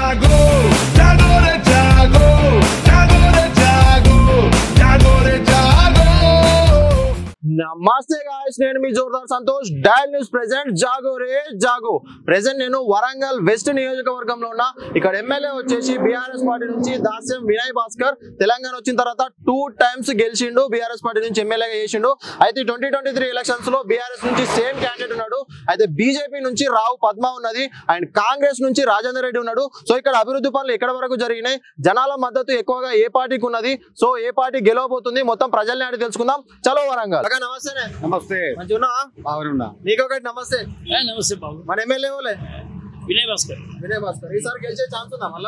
jago, jago re jago, jago re jago, jago re jago. నమస్తే guys నేను మీ జోర్దార్ సంతోష్ డయల్ న్యూస్ ప్రెసెంట్ జాగో రే జాగో ప్రెసెంట్ నేను వరంగల్ వెస్ట్ నియోజకవర్గంలో ఉన్నా ఇక్కడ ఎమ్మెల్యే వచ్చేసి బీఆర్ఎస్ పార్టీ నుంచి దాస్యం వినయ్ భాస్కర్ తెలంగాణ వచ్చిన తర్వాత టూ టైమ్స్ గెలిచిండు బీఆర్ఎస్ పార్టీ నుంచి ఎమ్మెల్యేగా చేసిండు అయితే ట్వంటీ ట్వంటీ త్రీ ఎలక్షన్స్ లో బీఆర్ఎస్ నుంచి సేమ్ క్యాండిడేట్ ఉన్నాడు అయితే బీజేపీ నుంచి రావు పద్మ ఉన్నది అండ్ కాంగ్రెస్ నుంచి రాజేందర్ రెడ్డి ఉన్నాడు సో ఇక్కడ అభివృద్ధి పనులు ఎక్కడ వరకు జరిగినాయి జనాల మద్దతు ఎక్కువగా ఏ పార్టీకి ఉన్నది సో ఏ పార్టీ గెలవబోతుంది మొత్తం ప్రజల్ని అడిగి తెలుసుకుందాం చలో వరంగల్ అక్క నమస్తేనే నమస్తే మంచిగా ఉన్నావా బాగున్నా నీకొకటి నమస్తే ఆ, నమస్తే బాబు మన ఎమ్మెల్యే ఓలే వినయ్ భాస్కర్ వినయ్ భాస్కర్ ఈసారి గెలిచే ఛాన్స్ ఉందా మళ్ళా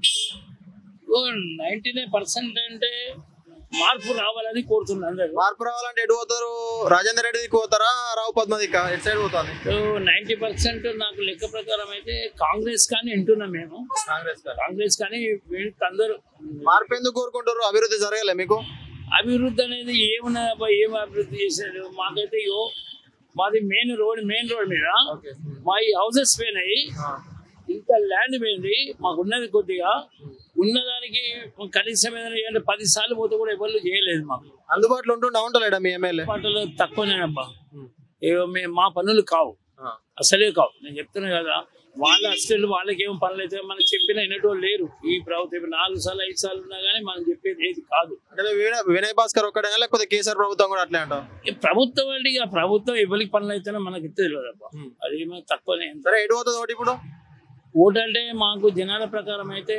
ఓ నైన్టీ నైన్ పర్సెంట్ అంటే మార్పు రావాలని కోరుతున్నాను అందరూ మార్పు రావాలంటే ఎటు పోతారు రాజేందర్ రెడ్డి దిక్కు పోతారా రావు పద్మదిక్క ఎటు సైడ్ పోతుంది సో నైన్టీ పర్సెంట్ నాకు లెక్క ప్రకారం అయితే కాంగ్రెస్ కానీ వింటున్నాం మేము కాంగ్రెస్ కాంగ్రెస్ కానీ వీళ్ళకి అందరూ మార్పు ఎందుకు కోరుకుంటారు అభివృద్ధి జరగలే మీకు అభివృద్ధి అనేది ఏమున్నది అబ్బా ఏం అభివృద్ధి చేశారు మాకైతే యో మాది మెయిన్ రోడ్ మెయిన్ రోడ్ మీద మా ఈ హౌసెస్ పోయినాయి ఇంత ల్యాండ్ పోయింది మాకు ఉన్నది కొద్దిగా ఉన్నదానికి కనీసం ఏదైనా చేయాలంటే పది సార్లు పోతే కూడా ఎవరు చేయలేదు మాకు అందుబాటులో ఉంటుండే ఉంటలేడా మీ ఎమ్మెల్యే పాటలు తక్కువనేనబ్బా ఏవో మేము మా పనులు కావు అసలే కావు నేను చెప్తున్నా కదా వాళ్ళ అసిస్టెంట్లు వాళ్ళకి ఏం పనులు అయితే మనం చెప్పిన వినేటోళ్ళు లేరు ఈ ప్రభుత్వం ఇప్పుడు నాలుగు సార్లు ఐదు సార్లు ఉన్నా కానీ మనం చెప్పేది ఏది కాదు అంటే వినయ్ వినయ్ భాస్కర్ ఒక్కడే లేకపోతే కేసీఆర్ ప్రభుత్వం కూడా అట్లే అంటాం ఈ ప్రభుత్వం అంటే ఇక ప్రభుత్వం ఎవరికి పనులు అయితేనే మనకి తెలియదు అబ్బా అది ఏమో తక్కువనే సరే ఎటు పోతుంది ఒకటి ఇప్పుడు ఓటు అంటే మాకు జనాల ప్రకారం అయితే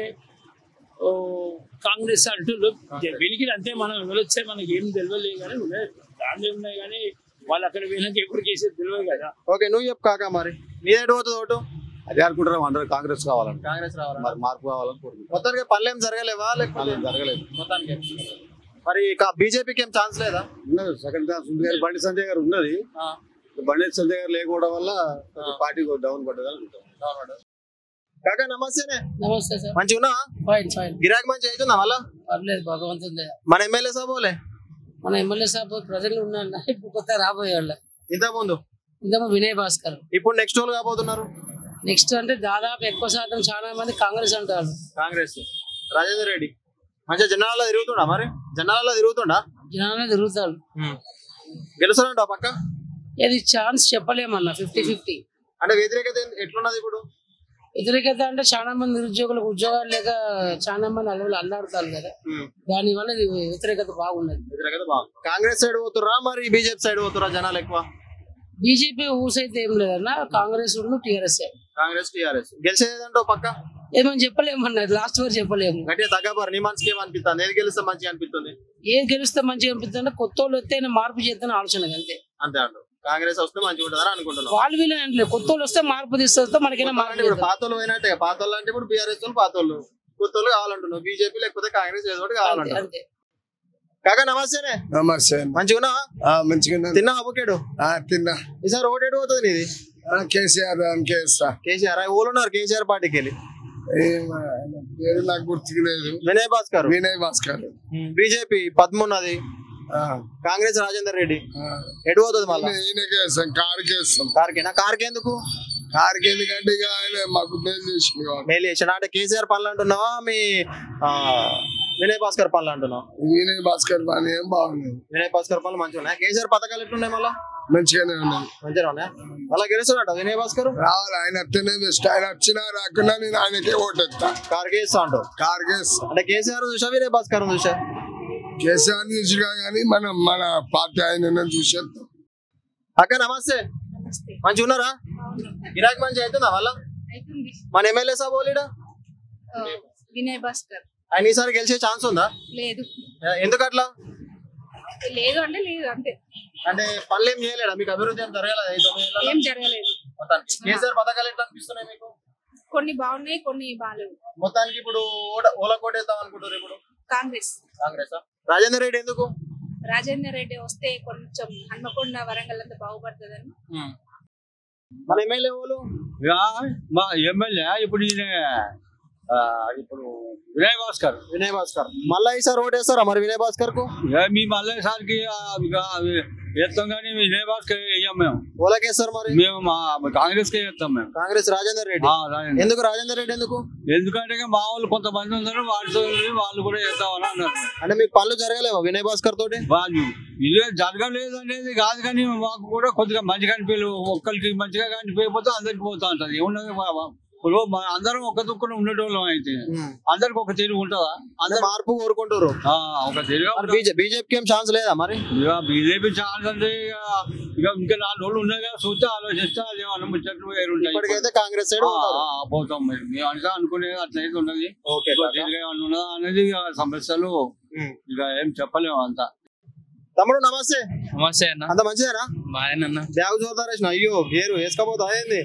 ఓ కాంగ్రెస్ అంటున్నారు వెలికి అంతే మనం వెళ్ళొచ్చే మనకి ఏం తెలియలేదు కానీ ఉన్నాయి. దాంట్లో ఉన్నాయి కానీ వాళ్ళు అక్కడ వెళ్ళినాక ఎప్పుడు కేసేది తెలియదు కదా ఓకే నువ్వు చెప్పు కాక మరి నీది ఎటు పోతుంది ఓటు అదే అనుకుంటున్నాం అందరూ కాంగ్రెస్ కావాలని కాంగ్రెస్ రావాలా మరి మార్పు కావాలని కోరుకుంటున్నాం మొత్తానికి పనులు ఏం జరగలేవా లేకపోతే పనులు జరగలేదు మొత్తానికి మరి బీజేపీకి ఏం ఛాన్స్ లేదా ఉన్నది సెకండ్ క్లాస్ ఉంది కానీ బండి సంజయ్ గారు ఉన్నది బండి సంజయ్ గారు లేకపోవడం వల్ల పార్టీ డౌన్ పడ్డది అనుకుంటాం కాక నమస్తేనే నమస్తే సార్ మంచిగా ఉన్నా ఫైన్ ఫైన్ గిరాక్ మంచి అవుతుందా మళ్ళా పర్లేదు భగవంతుంది దయ. మన ఎమ్మెల్యే సాబోలే మన ఎమ్మెల్యే సాబ్ ప్రజలు ఉన్నారు ఇప్పుడు కొత్త రాబోయే వాళ్ళ ఇంత ముందు ఇంతకు వినయ్ భాస్కర్ ఇప్పుడు నెక్స్ట్ వాళ్ళు కాబోతున్నారు నెక్స్ట్ అంటే దాదాపు ఎక్కువ శాతం చాలా మంది కాంగ్రెస్ అంటారు కాంగ్రెస్ రాజేందర్ రెడ్డి మంచిగా జనాలలో తిరుగుతుండా మరి జనాలలో తిరుగుతుండా జనాలు తిరుగుతారు గెలుస్తాడంట పక్క ఇది ఛాన్స్ చెప్పలేమన్నా ఫిఫ్టీ ఫిఫ్టీ అంటే వ్యతిరేకత ఎన్- ఎట్లున్నది ఇప్పుడు వ్యతిరేకత అంటే చాలా మంది నిరుద్యోగులకు ఉద్యోగాలు లేక చాలా మంది అల్లలు అల్లాడుతారు కదా దాని వల్ల ఇది వ్యతిరేకత బాగున్నది వ్యతిరేకత బాగుంది కాంగ్రెస్ సైడ్ పోతుర్రా మరి బీజేపీ సైడ్ పోతుర్రా జనాలు ఎక్కువ బీజేపీ ఊసైతే ఏం లేదన్నా కాంగ్రెస్ టీఆర్ఎస్ కాంగ్రెస్ టీఆర్ఎస్ గెలిచేదంటో పక్క ఏది మనం చెప్పలేమన్నా లాస్ట్ వరకు చెప్పలేము గట్టిగా తగ్గబారు నీ మనసుకి ఏమనిపిస్తుంది ఏది గెలిస్తే మంచిగా అనిపిస్తుంది ఏది గెలిస్తే మంచిగా అనిపిస్తుంది కొత్త వాళ్ళు వస్తే ఆయన మార్పు చేస్తాను ఆలోచన అంతే అంతే అంటారు కాంగ్రెస్ వస్తే మంచిగా ఉంటుందని అనుకుంటున్నాం వాళ్ళు వీళ్ళు అంటే కొత్త వాళ్ళు వస్తే మార్పు తీసుకొస్తే మనకైనా అంటే మార్పు ఇప్పుడు చేద్దాం. పాత వాళ్ళు పోయినట్టే పాత వాళ్ళు అంటే ఇప్పుడు బీఆర్ఎస్ వాళ్ళు పాత వాళ్ళు కొత్త వాళ్ళు కావాలంటున్నావు బీజేపీ లేకపోతే కాంగ్రెస్ ఏదో ఒకటి అంతే, కావాలంటారు అంతే కాకా నమస్తేనే నమస్తే మంచిగా ఉన్నావా ఆ, మంచిగా తిన్నా బుకేడు ఆ, తిన్నా ఈసారి ఒకటేడు పోతుంది నీది ఆ, కేసీఆర్ దానికి వేస్తా కేసీఆర్ ఊళ్ళు ఉన్నారు కేసీఆర్ పార్టీకి వెళ్ళి ఏం, ఆయన పేరు నాకు గుర్తుకు లేదు వినయ్ భాస్కర్ వినయ్ భాస్కర్ బీజేపీ పద్మ ఉన్నది ఆ, కాంగ్రెస్ రాజేందర్ రెడ్డి ఆ. ఎటు పోతుంది మళ్ళీ ఈయన- ఈయనకే వేస్తాం కార్కి వేస్తాం కార్కేనా కార్కి ఎందుకు కార్కి ఎందుకంటే ఇక ఆయన మాకు మేలు చేసింది కాబట్టి. మేలు చేసిన అంటే కేసీఆర్ పనులు అంటున్నావా మీ ఆ, వినయ్ భాస్కర్ పనులు అంటున్నావు వినయ్ భాస్కర్ పని ఏం బాగుంది వినయ్ భాస్కర్ పనులు మంచిగా ఉన్నాయి కేసీఆర్ పథకాలు ఎట్లున్నాయి మళ్ళా మంచిగానే ఉన్నది మంచిగా ఉన్నాయా మళ్ళా గెలుస్తాడట వినయ్ భాస్కర్ రావాలి ఆయన అట్టనే బెస్ట్ ఆయన వచ్చినా రాకుండా నేను ఆయనకే ఓటెత్తా కార్కి ఇస్తా అంటావు కార్కి వేస్తా అంటే కేసీఆర్ చూసా వినయ్ భాస్కర్ చూసా కేసీఆర్ చూసినా కానీ మనం మన పార్టీ ఆయన చూసేస్తాం అక్క నమస్తే మంచిగా ఉన్నారా గిరాక్ మంచి అవుతుందా మళ్ళా అవుతుంది మన ఎమ్మెల్యే సాబ్ ఓలీడా ఆ, వినయ్ భాస్కర్ ఆయన ఈసారి గెలిచే ఛాన్స్ ఉందా లేదు ఏ, ఎందుకు అట్లా లేదు అంటే లేదు అంతే అంటే పనులు ఏం చేయలేడా మీకు అభివృద్ధి ఏం జరగలేదు ఈ తొమ్మిది ఏళ్ళలో? ఏం జరగలేదు మొత్తానికి కేసీఆర్ పథకాలు ఎట్లా అనిపిస్తున్నాయి మీకు కొన్ని బాగున్నాయి కొన్ని బాగాలేవు మొత్తానికి ఇప్పుడు ఓడ ఓల కోటేద్దాం అనుకుంటారు ఇప్పుడు కాంగ్రెస్ కాంగ్రెస్ రాజేందర్ రెడ్డి ఎందుకు రాజేందర్ రెడ్డి వస్తే కొంచెం హన్మకొండ వరంగల్ అంతా బాగుపడుతుందని మన ఎమ్మెల్యే వాళ్ళు మా ఎమ్మెల్యే ఇప్పుడు ఈయన ఆ, ఇప్పుడు వినయ్ భాస్కర్ వినయ్ భాస్కర్ మళ్ళా ఈసారి ఓటేస్తారా మరి వినయ్ భాస్కర్ కు ఇక మీ మళ్ళీసారికి వేస్తాం కానీ వినయ్ భాస్కర్ వేయం మేము ఓలకేస్తారు మరి మేము మా కాంగ్రెస్ కే వేస్తాం మేము కాంగ్రెస్ రాజేందర్ రెడ్డి ఆ, రాయండి. ఎందుకు రాజేందర్ రెడ్డి ఎందుకు ఎందుకంటే ఇక మా వాళ్ళు కొంతమంది ఉన్నారు వాళ్ళతో వాళ్ళు కూడా వేద్దామని అన్నారు అంటే మీకు పనులు జరగలేవా వినయ్ భాస్కర్ తోటి వాళ్ళు ఇదే జరగలేదు అనేది కాదు కానీ మాకు కూడా కొద్దిగా మంచిగా అనిపించలేదు ఒక్కరికి మంచిగా కనిపించకపోతే అందరికి పోతా ఉంటది ఏమున్నది మా- మా- ఇప్పుడు మా అందరం ఒక దుక్కున ఉండేటోళ్ళం అయితే అందరికి ఒక తెలుగు ఉంటుందా అంటే అందరు మార్పు కోరుకుంటారు ఆ, ఒక తెలుగు మరి బీజేపీ బీజేపీకి ఏం ఛాన్స్ లేదా మరి ఇక బీజేపీ ఛాన్స్ అంటే ఇక ఇక ఇంకా నాలుగు రోజులు ఉన్నాయి కదా చూస్తే ఆలోచిస్తే అది మనం ముచ్చట్లు వేరుంటాయి ఇప్పటికైతే కాంగ్రెస్ సైడ్ ఆ, ఆ, పోతాం మరి మేము అంటే అనుకునేది అట్లయితే ఉన్నది ఓకే ఇక తెలుగు ఏమన్నా ఉన్నదా అనేది ఇక సమస్యలు ఇక ఏం చెప్పలేము అంతా తమ్ముడు నమస్తే నమస్తే అన్న అంత మంచిదేనా బాగానన్న బ్యాగ్ చూద్దాం రేసిన అయ్యో గేరు వేసుకోపోతా ఏంది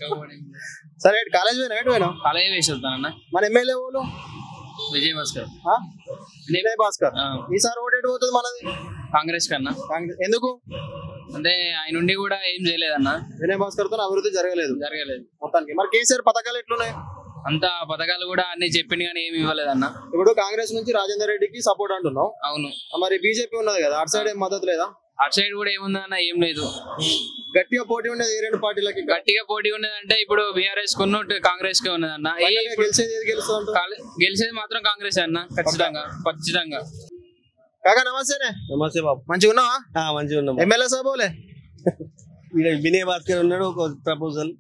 సరే కాలేజ్ పోయినా ఎటు పోయినా కాలేజీ వేసి వస్తానన్న మన ఎమ్మెల్యే వాళ్ళు విజయ్ భాస్కర్ ఆ? వినయ్ భాస్కర్ ఆ, ఈసారి ఓటేటు పోతుంది మనది కాంగ్రెస్ కన్నా కాంగ్రెస్ ఎందుకు అంటే ఆయన ఉండి కూడా ఏం చేయలేదన్న వినయ్ భాస్కర్ తో అభివృద్ధి జరగలేదు జరగలేదు మొత్తానికి మరి కేసీఆర్ పథకాలు ఎట్లున్నాయి అంత పథకాలు కూడా అన్ని చెప్పింది కానీ ఏమి ఇవ్వలేదన్న ఇప్పుడు కాంగ్రెస్ నుంచి రాజేందర్ రెడ్డికి సపోర్ట్ అంటున్నావు అవును మరి బీజేపీ ఉన్నది కదా అటు సైడ్ ఏం మద్దతు లేదా అటు సైడ్ కూడా ఏముందన్న ఏం లేదు గట్టిగా పోటీ ఉండేది ఏ రెండు పార్టీలకి గట్టిగా పోటీ ఉన్నదంటే ఇప్పుడు బీఆర్ఎస్ కొన్నట్టు కాంగ్రెస్ కే ఉన్నదన్న ఏ ఫైనల్గా ఇప్పుడు గెలిచేది ఏది గెలుస్తుంది కాలే- గెలిచేది మాత్రం కాంగ్రెస్ అన్న ఖచ్చితంగా ఖచ్చితంగా కాకా నమస్తేనే నమస్తే బాబు మంచిగా ఉన్నావా ఆ, మంచిగా ఉన్నాం ఎమ్మెల్యే సాబోలే ఈడ వినయ్ భాస్కర్ ఉన్నాడు ఒక ప్రపోజల్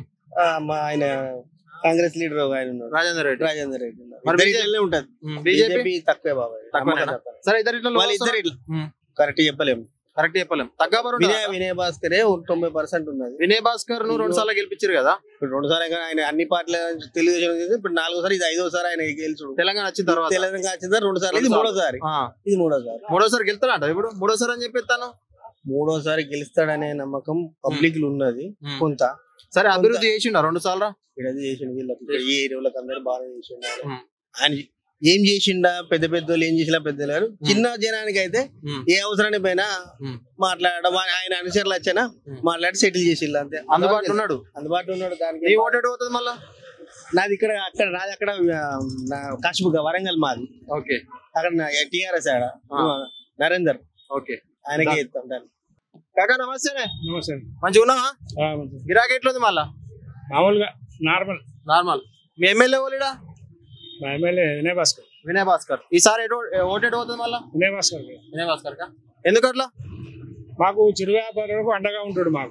మా ఆయన కాంగ్రెస్ లీడర్ ఒక ఆయన ఉన్నాడు రాజేందర్ రెడ్డి రాజేందర్ రెడ్డి ఉన్నాడు. మరి ఇద్దరు బీజేపీ? ఇట్లనే ఉంటది బీజేపీ బీజేపీ తక్కువే బాబాయ్ తక్కువేనా? నమ్మకం తక్కువ. సరే ఇద్దరు ఇట్లా వాళ్ళు ఇద్దరు ఇట్లా కరెక్ట్ చెప్పలేము కరెక్ట్ చెప్పలేం తగ్గబరు వినయ్ వినయ్ భాస్కరే ఒక తొంభై పర్సెంట్ ఉన్నది వినయ్ భాస్కర్ ను రెండు సార్లు గెలిపించారు కదా ఇప్పుడు రెండు సార్లు ఆయన అన్ని పార్టీల తెలుగుదేశం చేసి ఇప్పుడు నాలుగోసారి ఇది ఐదోసారి ఆయన గెలుచుడు తెలంగాణ వచ్చిన తర్వాత తెలంగాణ వచ్చింది రెండు సార్లు ఇది రెండు మూడోసారి ఆ. ఇది మూడోసారి మూడోసారి గెలుతాడంట ఇప్పుడు మూడోసారి అని చెప్పిస్తాను మూడోసారి గెలుస్తాడనే నమ్మకం పబ్లిక్ లో ఉన్నది ఉమ్. కొంత సరే అభివృద్ధి చేసిండ రెండు సార్లు ఇక్కడ అది చేసిండు వీళ్ళకి ఇక్కడ ఈ ఏరియాలకు అందరు బాగా చేసిండు ఆయన. ఉమ్. ఆయన ఏం చేసిండా పెద్ద పెద్ద ఏం చేసినా పెద్ద లేరు చిన్న జనానికి అయితే ఉమ్. ఏ అవసరానికి పోయినా ఉమ్. మాట్లాడడం ఆయన- ఆయన అనుచరులు వచ్చినా ఉమ్. మాట్లాడి సెటిల్ చేసిండు అంతే అందుబాటులో ఉన్నాడు అందుబాటులో ఉన్నాడు నీ దానికి ఓటేటు పోతుంది మళ్ళా నాది ఇక్కడ అక్కడ నాది అక్కడ ఆ, నా కాశ్మీర్ వరంగల్ మాది ఓకే అక్కడ టిఆర్ఎస్ ఆడ ఆ. నరేందర్ ఓకే ఆయనకే ఇస్తాం దాన్ని కాకా నమస్తేనే నమస్తే మంచిగా ఉన్నావా గిరాకీ ఎట్లుంది మళ్ళా మామూలుగా నార్మల్ నార్మల్ మీ ఎమ్మెల్యే ఓలిడా మా ఎమ్మెల్యే వినయ్ భాస్కర్ వినయ్ భాస్కర్ ఈసారి ఎటు ఓటేటు పోతుంది మళ్ళా వినయ్ భాస్కర్ గారు. వినయ్ భాస్కర్ కా ఎందుకు అట్లా మాకు చిరు వ్యాపారులకు అండగా ఉంటాడు మాకు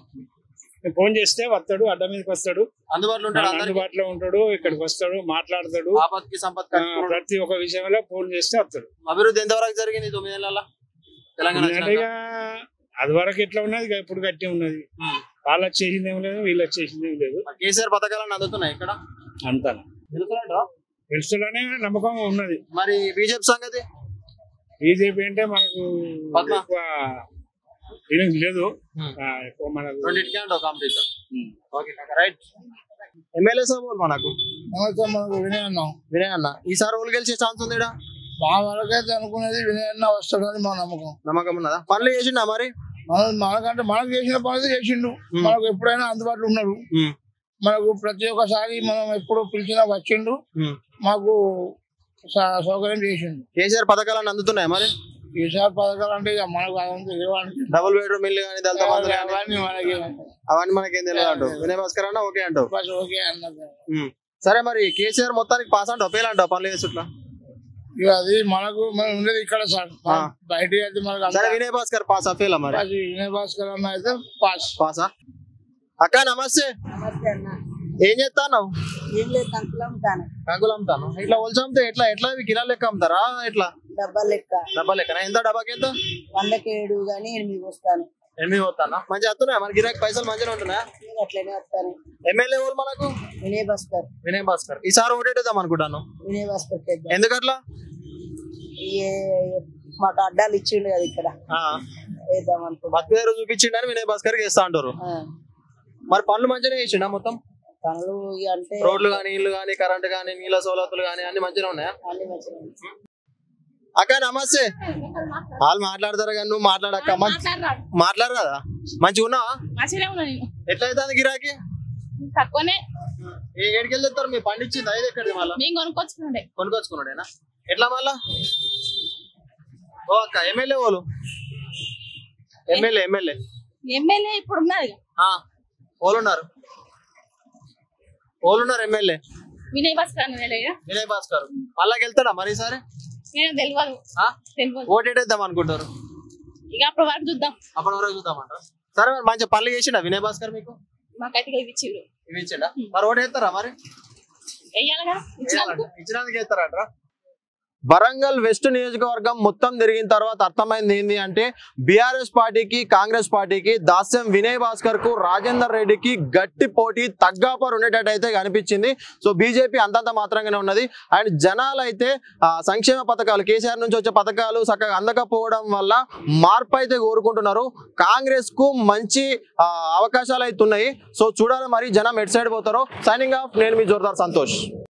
నేను ఫోన్ చేస్తే వస్తాడు అడ్డ మీదకి వస్తాడు అందుబాటులో ఉంటాడు అందరికి అందుబాటులో ఉంటాడు ఇక్కడికి వస్తాడు మాట్లాడతాడు ఆపత్కి సంపత్ ఆ, ప్రతి ఒక్క విషయంలో ఫోన్ చేస్తే వస్తాడు అభివృద్ధి ఎంతవరకు జరిగింది ఈ తొమ్మిదేళ్ళ తెలంగాణ అంటే వచ్చినాక? ఇక అది వరకు ఎట్లా ఉన్నది ఇక ఇప్పుడు గట్టి ఉన్నది ఉమ్. వాళ్ళకి చేసింది ఏం లేదు వీళ్ళకి చేసింది ఏం లేదు మరి కేసీఆర్ పథకాలను అందుతున్నాయి ఇక్కడ అంతా తెలుసునంటావా? తెలుసులోనే నమ్మకం ఉన్నది మరి బీజేపీ సంగతి బీజేపీ అంటే మనకు పద్మ. ఎక్కువ ఫీలింగ్స్ లేదు ఉమ్. ఆ, ఎక్కువ మనకు రెండింటికి అంటావు కాంపిటీషన్ ఓకే రైట్ ఎమ్మెల్యే సాబ్ మనకు నమస్తే మనకు వినయ్ అన్నాం వినయ్ అన్న ఈసారి ఓళ్ళు గెలిచే ఛాన్స్ ఉంది ఈడ? మా వరకైతే అనుకునేది వినయ్ అన్న వస్తాడని మా నమ్మకం నమ్మకం ఉన్నదా పనులు చేసిండా మరి మన మనకంటే మనకు చేసిన పనులు చేసిండు మనకు ఎప్పుడైనా అందుబాటులో ఉన్నాడు ఉమ్. మనకు ప్రతి ఒక్కసారి మనం ఎప్పుడు పిలిచినా వచ్చిండు ఉమ్. మాకు స- సౌకర్యం చేసిండు కేసీఆర్ పథకాలను అందుతున్నాయి మరి ఈసారి పథకాలు అంటే ఇక మనకు అదంతా తెలియడానికి డబుల్ బెడ్రూమ్ ఇల్లు కానీ దళిత బంధువులు కానీ అవన్నీ మనకి అవన్నీ మనకేం తెలియదు అంటావు వినయ్ భాస్కర్ అన్న ఓకే అంటావు బస్ ఓకే అన్నది ఉమ్. సరే మరి కేసీఆర్ మొత్తానికి పాస్ అంటావు ఫెయిల్ అంటావు పనులు చేసుట్లా ఇక అది మనకు మనం ఉండేది ఇక్కడ సార్ ఆ. బయట అయితే మనకు సరే అంతా- వినయ్ భాస్కర్ పాస్ ఫెయిల్ మరి అది వినయ్ భాస్కర్ అన్న అయితే పాస్ పాసా అక్క నమస్తే నమస్తే అన్న ఏం చేస్తాను ఏం లేదు కంకులు అమ్ముతాను కంకులు అమ్ముతాను ఇట్లా వలసమ్మితే ఎట్లా ఎట్లా ఇవి కిలో లెక్క అమ్ముతారా ఎట్లా డబ్బా లెక్క డబ్బా లెక్కన ఎంత డబ్బాకి ఎంత వందకి ఏడు కానీ ఎనిమిది వస్తాను ఎనిమిది పోతానా మంచిగా వస్తున్నాయా మన గిరాకి పైసలు మంచిగా ఉంటున్నాయా నేను అట్లనే వస్తాను ఎమ్మెల్యే వాళ్ళు మనకు వినయ్ భాస్కర్ వినయ్ భాస్కర్ ఈసారి ఓటేద్దాం అనుకుంటాను వినయ్ భాస్కర్ చేద్దాం ఎందుకట్లా ఏ- మాకు అడ్డాలు ఇచ్చిండు కదా ఇక్కడ ఆ, వేద్దాం అనుకుంటా భక్తి దగ్గర చూపించిండని వినయ్ భాస్కర్ చేస్తా అంటారు ఆ, మరి పనులు మంచిగానే చేసిండా మొత్తం పనులు ఇక అంటే రోడ్లు కానీ ఇల్లు కానీ కరెంట్ కానీ నీళ్ళ సౌలతులు కానీ అన్ని మంచిగా ఉన్నాయా అన్ని మంచిగా ఉన్నాయి. అక్క నమస్తే వాళ్ళు మాట్లాడతారు కానీ నువ్వు మాట్లాడక్క మాట్లాడరు కదా మంచిగా ఉన్నావా మంచిగా ఉన్నది ఎట్లా అవుతుంది గిరాకీ తక్కువనే ఏ ఏడికి వెళ్తారు మీ పండించింది ఐదు ఎక్కడిది మళ్ళా మేము కొనుక్కొచ్చుకుండే కొనుక్కొచ్చుకున్నాడేనా ఎట్లా మళ్ళా ఓ అక్క ఎమ్మెల్యే వాళ్ళు ఎమ్మెల్యే ఎమ్మెల్యే ఎమ్మెల్యే ఇప్పుడు ఉన్నది వాళ్ళు ఉన్నారు వాళ్ళు ఉన్నారు ఎమ్మెల్యే వినయ్ భాస్కర్ ఎమ్మెల్యే వినయ్ భాస్కర్ మళ్ళా వెళ్తాడా మరి సరే నేను తెలియదు తెలియదు ఓటేటేద్దాం అనుకుంటారు ఇక అప్పటి వరకు చూద్దాం అప్పటి వరకు చూద్దామంటారు సరే మరి మంచి పనులు చేసిండా వినయ్ భాస్కర్ మీకు మాకైతే ఇక ఇవి ఇచ్చిర్రు ఇవి ఇచ్చిండా మరి ఓటు వేస్తారా మరి వెయ్యాలి కదా ఇచ్చినందుకు ఇచ్చినందుకు వేస్తారంటారా వరంగల్ వెస్ట్ నియోజకవర్గం మొత్తం తిరిగిన తర్వాత అర్థమైంది ఏంటి అంటే బీఆర్ఎస్ పార్టీకి కాంగ్రెస్ పార్టీకి దాస్యం వినయ్ భాస్కర్ కు రాజేందర్ రెడ్డికి గట్టి పోటీ తగ్గాపర్ ఉండేటట్టు అయితే కనిపించింది సో బీజేపీ అంతంత మాత్రంగానే ఉన్నది అండ్ జనాలు అయితే ఆ, సంక్షేమ పథకాలు కేసీఆర్ నుంచి వచ్చే పథకాలు చక్కగా అందకపోవడం వల్ల మార్పు అయితే కోరుకుంటున్నారు కాంగ్రెస్ కు మంచి ఆ, అవకాశాలు అయితే ఉన్నాయి సో చూడాలి మరి జనం ఎటు సైడ్ పోతారో సైనింగ్ ఆఫ్ నేను మీ జోర్దార్ సంతోష్